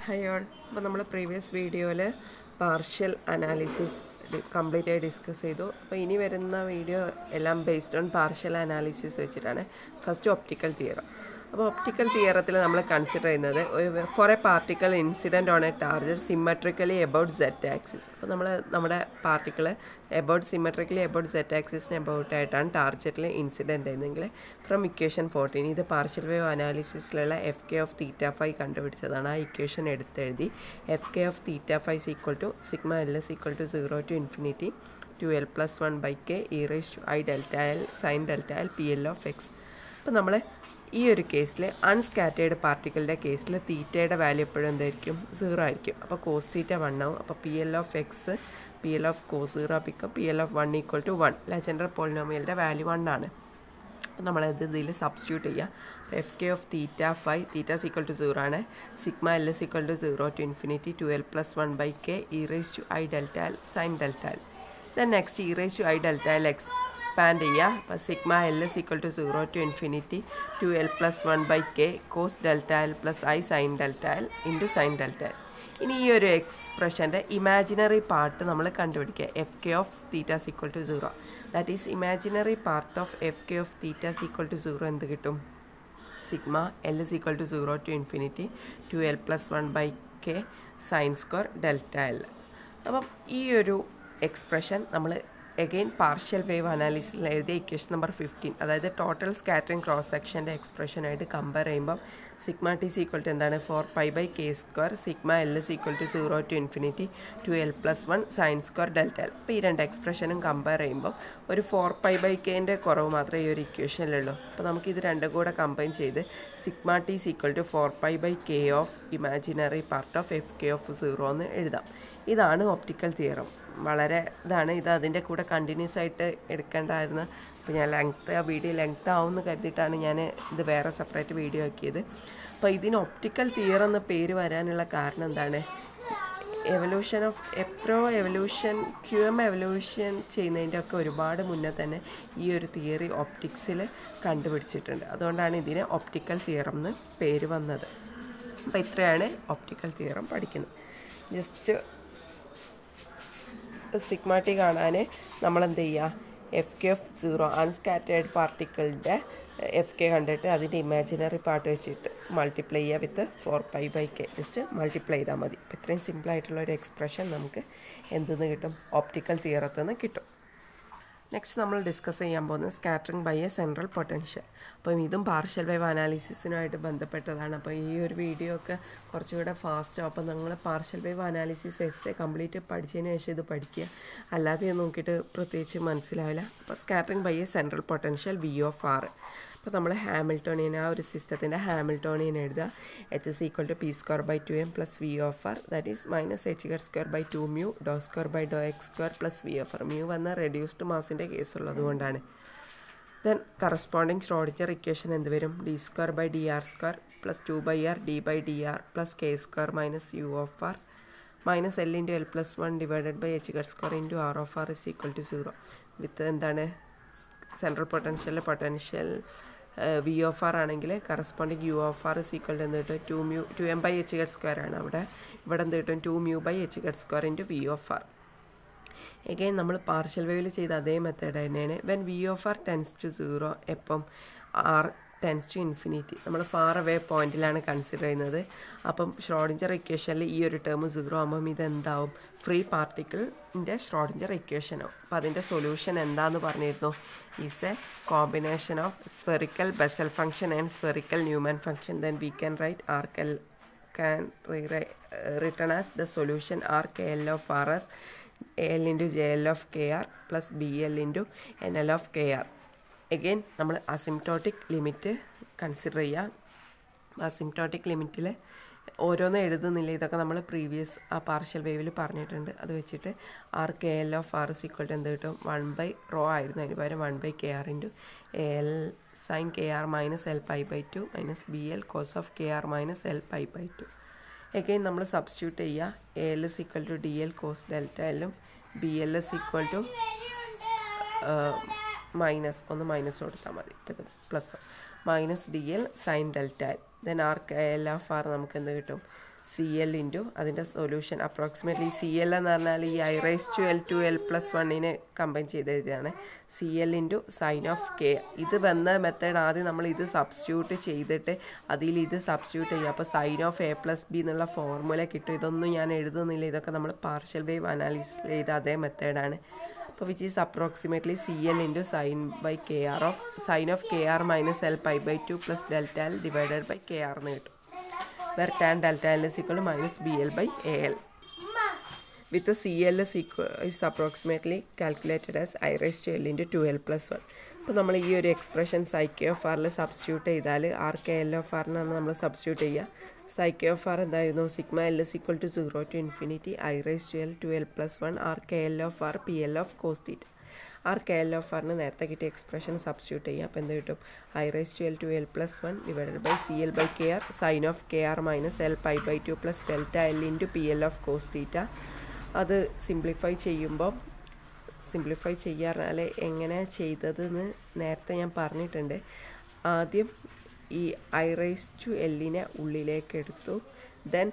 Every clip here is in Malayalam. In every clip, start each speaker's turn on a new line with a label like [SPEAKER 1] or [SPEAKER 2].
[SPEAKER 1] ഹൈ ഓൾ അപ്പോൾ നമ്മൾ പ്രീവിയസ് വീഡിയോയിൽ പാർഷ്യൽ അനാലിസിസ് കംപ്ലീറ്റ് ആയി ഡിസ്കസ് ചെയ്തു അപ്പോൾ ഇനി വരുന്ന വീഡിയോ എല്ലാം ബേസ്ഡ് ഓൺ പാർഷ്യൽ അനാലിസിസ് വെച്ചിട്ടാണ് ഫസ്റ്റ് ഒപ്റ്റിക്കൽ തിയറം അപ്പോൾ ഒപ്റ്റിക്കൽ തിയറത്തിൽ നമ്മൾ കൺസിഡർ ചെയ്യുന്നത് ഒരു for a particle incident on a target symmetrically about z axis അപ്പോൾ നമ്മൾ നമ്മുടെ particle about symmetrically about z ആക്സിസിന് എബൌട്ട് ആയിട്ടാണ് ടാർജറ്റിൽ ഇൻസിഡൻറ്റ് ചെയ്യുന്നതെങ്കിൽ ഫ്രം ഇക്വേഷൻ ഫോർട്ടീൻ ഇത് പാർഷ്യൽ വേവ് അനാലിസിസിലുള്ള F K of theta five കണ്ടുപിടിച്ചതാണ് ആ equation എടുത്തെഴുതി F K of theta five is equal to sigma L is equal to 0 to infinity to L plus 1 by k e raised to i delta L sin delta L P L of x അപ്പോൾ നമ്മൾ ഈ ഒരു കേസിൽ അൺസ്കാറ്റേഡ് പാർട്ടിക്കിളിൻ്റെ കേസിൽ തീറ്റയുടെ വാല്യൂ എപ്പോഴും എന്തായിരിക്കും സീറോ ആയിരിക്കും അപ്പോൾ കോസ് തീറ്റ വൺ ആവും അപ്പോൾ P L of X P L of cos zero പിക്കും P L of one equal to one Legendre പോളിനോമിയലിൻ്റെ വാല്യൂ വൺ ആണ് അപ്പോൾ നമ്മളത് ഇതിൽ സബ്സ്റ്റിറ്റ്യൂട്ട് ചെയ്യുക F K of theta five theta is equal to zero ആണ് sigma L is equal to zero to infinity two L plus one by K E raise to I delta L sine delta L then next E raise to I delta L expand ചെയ്യുക അപ്പോൾ sigma L is equal to zero to infinity two L plus one by K cos delta L plus I sine delta L into sine delta L ഇനി ഈ ഒരു എക്സ്പ്രഷൻ്റെ ഇമാജിനറി പാർട്ട് നമ്മൾ കണ്ടുപിടിക്കുക F K of theta is equal to zero that is imaginary part of F K of theta is equal to zero എന്ത് കിട്ടും sigma L is equal to zero to infinity two L plus one by K sine square delta L അപ്പം ഈ ഒരു എക്സ്പ്രഷൻ നമ്മൾ എഗെയിൻ പാർഷ്യൽ വേവ് അനാലിസിസിൽ എഴുതിയ ഇക്വേഷൻ നമ്പർ ഫിഫ്റ്റീൻ അതായത് ടോട്ടൽ സ്കാറ്ററിംഗ് ക്രോസ് സെക്ഷൻ്റെ എക്സ്പ്രഷനായിട്ട് കമ്പയർ ചെയ്യുമ്പം സിഗ്മ ടി സീക്വൽ ടു എന്താണ് four pi by K square sigma L is equal to zero to infinity two L plus one sine square delta L അപ്പോൾ ഈ രണ്ട് എക്സ്പ്രഷനും കമ്പയർ ചെയ്യുമ്പോൾ ഒരു ഫോർ പൈ ബൈ കെൻ്റെ കുറവ് മാത്രമേ ഈ ഒരു ഇക്വേഷനിലുള്ളൂ അപ്പോൾ നമുക്ക് ഇത് രണ്ടും കൂടെ കമ്പൈൻ ചെയ്ത് sigma T is equal to four pi by K of imaginary part of F K of zero എന്ന് എഴുതാം ഇതാണ് ഒപ്റ്റിക്കൽ തിയറം വളരെ ഇതാണ് ഇത് അതിൻ്റെ കൂടെ കണ്ടിന്യൂസ് ആയിട്ട് എടുക്കേണ്ടായിരുന്നു അപ്പോൾ ഞാൻ ലെങ്ത്ത് ആ വീഡിയോ ലെങ്ത്ത് ആവുമെന്ന് കരുതിയിട്ടാണ് ഞാൻ ഇത് വേറെ സെപ്പറേറ്റ് വീഡിയോ ആക്കിയത് അപ്പോൾ ഇതിന് ഒപ്റ്റിക്കൽ തിയറം എന്ന പേര് വരാനുള്ള കാരണം എന്താണ് എവല്യൂഷൻ ഓഫ് എത്രയോ എവല്യൂഷൻ ക്യു എം എവല്യൂഷൻ ചെയ്യുന്നതിൻ്റെ ഒക്കെ ഒരുപാട് മുന്നേ തന്നെ ഈ ഒരു തിയറി ഒപ്റ്റിക്സിൽ കണ്ടുപിടിച്ചിട്ടുണ്ട് അതുകൊണ്ടാണ് ഇതിന് ഒപ്റ്റിക്കൽ തിയറം എന്ന് പേര് വന്നത് അപ്പോൾ ഇത്രയാണ് ഒപ്റ്റിക്കൽ തിയറം പഠിക്കുന്നത് ജസ്റ്റ് സിഗ്മാറ്റി കാണാൻ നമ്മൾ എന്ത് ചെയ്യുക F K F zero unscattered പാർട്ടിക്കിളിൻ്റെ എഫ് കെ കണ്ടിട്ട് അതിൻ്റെ ഇമാജിനറി പാർട്ട് വെച്ചിട്ട് മൾട്ടിപ്ലൈ ചെയ്യുക with four pi by K just multiply ചെയ്താൽ മതി അപ്പോൾ ഇത്രയും സിമ്പിളായിട്ടുള്ള ഒരു എക്സ്പ്രഷൻ നമുക്ക് എന്തെന്ന് കിട്ടും ഓപ്റ്റിക്കൽ തിയറത്തിൽ നിന്ന് കിട്ടും നെക്സ്റ്റ് നമ്മൾ ഡിസ്കസ് ചെയ്യാൻ പോകുന്നത് scattering by a central potential അപ്പം ഇതും പാർഷ്യൽ വേവ് അനാലിസിസിനുമായിട്ട് ബന്ധപ്പെട്ടതാണ് അപ്പോൾ ഈ ഒരു വീഡിയോ ഒക്കെ കുറച്ചുകൂടെ ഫാസ്റ്റ് ആവും അപ്പോൾ നിങ്ങൾ partial wave analysis as a complete പഠിച്ചതിന് ശേഷം ഇത് പഠിക്കുക അല്ലാതെ ഇത് നോക്കിയിട്ട് പ്രത്യേകിച്ച് മനസ്സിലാവില്ല അപ്പോൾ scattering by a central potential V of R അപ്പോൾ നമ്മൾ ഹാമിൽട്ടോണിയൻ ആ ഒരു സിസ്റ്റത്തിൻ്റെ ഹാമിൽട്ടോണിയൻ എഴുതുക H is equal to P square by two M plus V of R that is minus H bar square by two mu del square by del X square plus V of R mu വന്ന റെഡ്യൂസ്ഡ് മാസിൻ്റെ കേസുള്ളത് കൊണ്ടാണ് ദെൻ കറസ്പോണ്ടിങ് ഷ്രോഡിജർ ഇക്വേഷൻ എന്ത് വരും D square by D R square plus two by R D by D R plus K square minus U of R minus L into L plus one divided by H bar square into R of R is equal to zero with എന്താണ് central potential potential V of R ആണെങ്കിൽ corresponding U of R is equal എന്ന് കിട്ടും two mu two M by H ഗഡ് സ്ക്വയർ ആണ് അവിടെ ഇവിടെ എന്ത് കിട്ടും ടു മ്യൂ ബൈ എച്ച് ഗഡ് square into V of R again നമ്മൾ പാർഷ്യൽ വേവിൽ ചെയ്ത അതേ മെത്തേഡ് തന്നെയാണ് when V of R tends to zero എപ്പം ആർ ടെൻസ് ടു ഇൻഫിനിറ്റി നമ്മൾ ഫാർ അവേ പോയിന്റിലാണ് കൺസിഡർ ചെയ്യുന്നത് അപ്പം ഷ്രോഡിഞ്ചർ ഇക്വേഷനിൽ ഈ ഒരു ടേം സീറോ ആകുമ്പം ഇതെന്താവും ഫ്രീ പാർട്ടിക്കിളിൻ്റെ ഷ്രോഡിഞ്ചർ ഇക്വേഷനാവും അപ്പോൾ അതിൻ്റെ സൊല്യൂഷൻ എന്താണെന്ന് പറഞ്ഞിരുന്നു is a combination of spherical Bessel function and spherical Neumann function then we can write R K L can rewrite, uh, written as the solution r kl of rs al into jl of kr plus bl into nl of kr again നമ്മൾ അസിംറ്റോട്ടിക് ലിമിറ്റ് കൺസിഡർ ചെയ്യുക അസിംറ്റോട്ടിക് ലിമിറ്റിൽ ഓരോന്നും എഴുതുന്നില്ല ഇതൊക്കെ നമ്മൾ പ്രീവിയസ് ആ പാർഷ്യൽ വേവിൽ പറഞ്ഞിട്ടുണ്ട് അത് വെച്ചിട്ട് R K L of R is equal to എന്ത് കിട്ടും വൺ ബൈ റോ ആയിരുന്നു അതിന് പകരം one by K R into L sine K R minus L pi by two minus B L cos of K R minus L pi by two again നമ്മൾ സബ്സ്റ്റിറ്റ്യൂട്ട് ചെയ്യുക A L is equal to D L cos delta എല്ലും B L is equal to minus ഒന്ന് മൈനസ് കൊടുത്താൽ മതി plus minus D L sine delta L then R K L of R നമുക്ക് എന്ത് കിട്ടും സി എൽ ഇൻറ്റു അതിൻ്റെ സൊല്യൂഷൻ അപ്രോക്സിമേറ്റ്ലി സി എൽ എന്ന് പറഞ്ഞാൽ ഈ I raise to L to L plus വണ്ണിനെ കമ്പൈൻ ചെയ്ത് എഴുതിയാണ് C L into sine of K ഇത് വന്ന മെത്തേഡ് ആദ്യം നമ്മൾ ഇത് സബ്സ്റ്റിറ്റ്യൂട്ട് ചെയ്തിട്ട് അതിൽ ഇത് സബ്സ്റ്റിറ്റ്യൂട്ട് ചെയ്യുക അപ്പോൾ sine of A plus B എന്നുള്ള ഫോർമുല കിട്ടും ഇതൊന്നും ഞാൻ എഴുതുന്നില്ല ഇതൊക്കെ നമ്മൾ പാർഷ്യൽ വേവ് അനാലിസിസ് ചെയ്ത അതേ മെത്തേഡാണ് അപ്പോൾ which is approximately C L into sine by K R of sine of K R minus L pi by two plus delta L divided by K R എന്ന് കിട്ടും where tan delta L is equal minus B L by A L with C L is equal is approximately calculated as I raise to L into two L plus one അപ്പോൾ നമ്മൾ ഈ ഒരു എക്സ്പ്രഷൻ സൈക്കെ ഓഫ് ആറിൽ സബ്സ്റ്റിറ്റ്യൂട്ട് ചെയ്താൽ ആർ കെ എൽ ഓഫ് ആറിനാണ് നമ്മൾ സബ്സ്റ്റിറ്റ്യൂട്ട് ചെയ്യുക സൈക്കെ ഓഫ് ആർ എന്തായിരുന്നു sigma L is equal to zero to infinity I raise to L to L plus one R K L of R P L of cos theta R K L of ആറിന് നേരത്തെ കിട്ടിയ എക്സ്പ്രഷൻ സബ്സ്റ്റിറ്റ്യൂട്ട് ചെയ്യാം അപ്പോൾ എന്ത് കിട്ടും I raise to L to L plus one divided by C L by K R sine of K R minus L pi by two plus delta L into P L of cos theta അത് സിംപ്ലിഫൈ ചെയ്യുമ്പോൾ സിംപ്ലിഫൈ ചെയ്യാറെന്നാൽ എങ്ങനെ ചെയ്തതെന്ന് നേരത്തെ ഞാൻ പറഞ്ഞിട്ടുണ്ട് ആദ്യം ഈ ഐ റൈസ് ടു എല്ലിനെ ഉള്ളിലേക്ക് എടുത്തു ദെൻ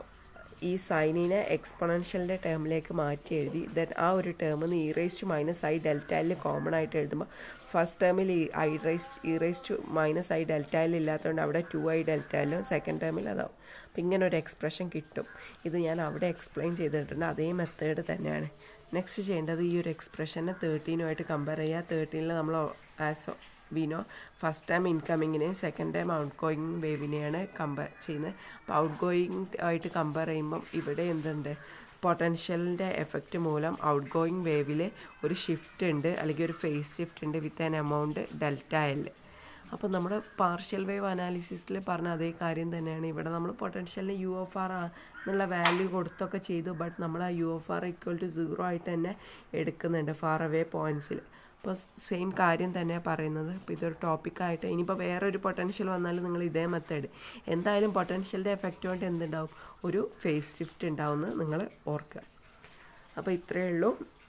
[SPEAKER 1] ഈ സൈനിനെ എക്സ്പൊണൻഷ്യലിൻ്റെ ടേമിലേക്ക് മാറ്റി എഴുതി ദെൻ ആ ഒരു ടേമിൽ e raise to minus I ഡെൽറ്റയിൽ കോമൺ ആയിട്ട് എഴുതുമ്പോൾ ഫസ്റ്റ് ടേമിൽ ഈ I raise e raise to minus I ഡെൽറ്റയിൽ ഇല്ലാത്തതുകൊണ്ട് അവിടെ ടു ഐ ഡെൽറ്റയിലും സെക്കൻഡ് ടേമിൽ അതാവും അപ്പം ഇങ്ങനെ ഒരു എക്സ്പ്രഷൻ കിട്ടും ഇത് ഞാൻ അവിടെ എക്സ്പ്ലെയിൻ ചെയ്തിട്ടുണ്ട് അതേ മെത്തേഡ് തന്നെയാണ് നെക്സ്റ്റ് ചെയ്യേണ്ടത് ഈ ഒരു എക്സ്പ്രഷനെ തേർട്ടീനുമായിട്ട് കമ്പയർ ചെയ്യുക തേർട്ടീനിൽ നമ്മൾ ആസ് വിനോ ഫസ്റ്റ് ടൈം ഇൻകമ്മിങ്ങിനെയും സെക്കൻഡ് ടൈം ഔട്ട് ഗോയിങ് വേവിനെയാണ് കമ്പയർ ചെയ്യുന്നത് അപ്പോൾ ഔട്ട് ഗോയിങ് ആയിട്ട് കമ്പയർ ചെയ്യുമ്പം ഇവിടെ എന്തുണ്ട് പൊട്ടൻഷ്യലിൻ്റെ എഫക്റ്റ് മൂലം ഔട്ട് ഗോയിങ് വേവിൽ ഒരു ഷിഫ്റ്റ് ഉണ്ട് അല്ലെങ്കിൽ ഒരു ഫേസ് ഷിഫ്റ്റ് ഉണ്ട് with an amount delta L അപ്പോൾ നമ്മുടെ പാർഷ്യൽ വേവ് അനാലിസിസിൽ പറഞ്ഞ അതേ കാര്യം തന്നെയാണ് ഇവിടെ നമ്മൾ പൊട്ടൻഷ്യലിന് യു എഫ് ആർ എന്നുള്ള വാല്യൂ കൊടുത്തൊക്കെ ചെയ്തു ബട്ട് നമ്മൾ ആ U F R equal to zero ആയിട്ട് തന്നെ എടുക്കുന്നുണ്ട് ഫാർ അവേ പോയിൻറ്റ്സിൽ അപ്പോൾ സെയിം കാര്യം തന്നെയാണ് പറയുന്നത് ഇപ്പോൾ ഇതൊരു ടോപ്പിക്കായിട്ട് ഇനിയിപ്പോൾ വേറൊരു പൊട്ടൻഷ്യൽ വന്നാലും നിങ്ങൾ ഇതേ മെത്തേഡ് എന്തായാലും പൊട്ടൻഷ്യലിൻ്റെ എഫക്റ്റ് കൊണ്ട് എന്തുണ്ടാവും ഒരു ഫേസ് ഷിഫ്റ്റ് ഉണ്ടാവുമെന്ന് നിങ്ങൾ ഓർക്കുക അപ്പോൾ ഇത്രയേ ഉള്ളൂ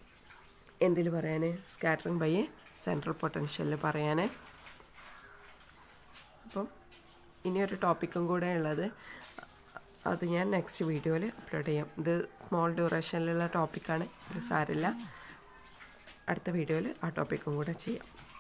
[SPEAKER 1] എന്തിൽ പറയാൻ സ്കാറ്ററിങ് ബൈ സെൻട്രൽ പൊട്ടൻഷ്യലിൽ പറയാൻ അപ്പം ഇനിയൊരു ടോപ്പിക്കും കൂടെ ഉള്ളത് അത് ഞാൻ നെക്സ്റ്റ് വീഡിയോയിൽ അപ്ലോഡ് ചെയ്യാം ഇത് സ്മോൾ ഡ്യൂറേഷനിലുള്ള ടോപ്പിക്കാണ് ഒരു സാരില്ല അടുത്ത വീഡിയോയിൽ ആ ടോപ്പിക്കും കൂടെ ചെയ്യാം